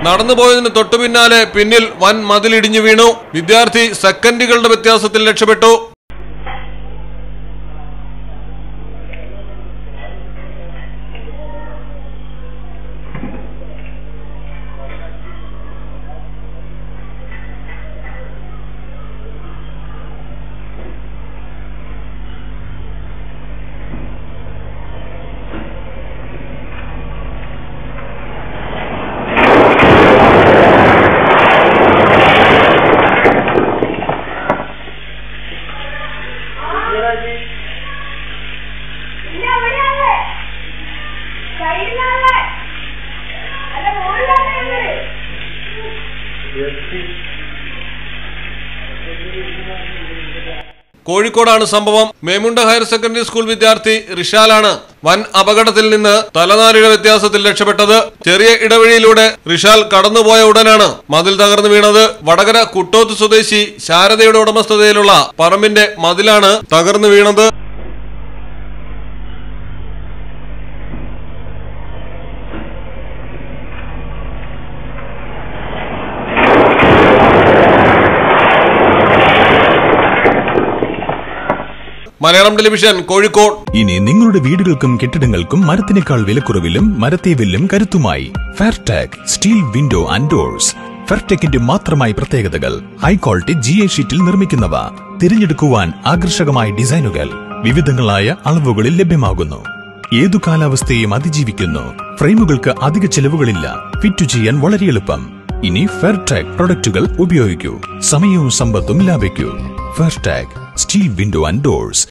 നടന്നുപോയതിന് തൊട്ടു പിന്നാലെ പിന്നിൽ വൻ മതിലിടിഞ്ഞു വീണു വിദ്യാർത്ഥി സെക്കൻഡുകളുടെ വ്യത്യാസത്തിൽ രക്ഷപ്പെട്ടു ഇല്ല, ഇവിടെയാണ്. സൈഡിലാണ്. അല്ല, മുകളിലാണ് ഞങ്ങള്. കോഴിക്കോടാണ് സംഭവം മേമുണ്ട ഹയർ സെക്കൻഡറി സ്കൂൾ വിദ്യാർത്ഥി റിഷാലാണ് വൻ അപകടത്തിൽ നിന്ന് തലനാരിഴ വ്യത്യാസത്തിൽ രക്ഷപ്പെട്ടത് ചെറിയ ഇടവഴിയിലൂടെ റിഷാൽ കടന്നുപോയ ഉടനാണ് മതിൽ തകർന്നു വീണത് വടകര കുട്ടോത്ത് സ്വദേശി ശാരദയുടെ ഉടമസ്ഥതയിലുള്ള പറമ്പിന്റെ മതിലാണ് തകർന്നു വീണത് മലയാളം ടെലിവിഷൻ കോഴിക്കോട് ഇനി നിങ്ങളുടെ വീടുകൾക്കും കെട്ടിടങ്ങൾക്കും മരത്തിനേക്കാൾ വിലക്കുറവിലും മരത്തേവിലും കരുത്തുമായി Fairtag steel window and doors ഫെയർടെക്കിന്റെ മാത്രമായി പ്രത്യേകതകൾ ഹൈ ക്വാളിറ്റി ജി എ ഷീറ്റിൽ നിർമ്മിക്കുന്നവ തിരഞ്ഞെടുക്കുവാൻ ആകർഷകമായ ഡിസൈനുകൾ വിവിധങ്ങളായ അളവുകളിൽ ലഭ്യമാകുന്നു ഏതു കാലാവസ്ഥയും അതിജീവിക്കുന്നു ഫ്രെയിമുകൾക്ക് അധിക ചെലവുകളില്ല ഫിറ്റ് ചെയ്യാൻ വളരെ എളുപ്പം ഇനി ഫെയർടാഗ് പ്രൊഡക്റ്റുകൾ ഉപയോഗിക്കൂ സമയവും സമ്പത്തും ലാഭിക്കൂ Fairtag steel window and doors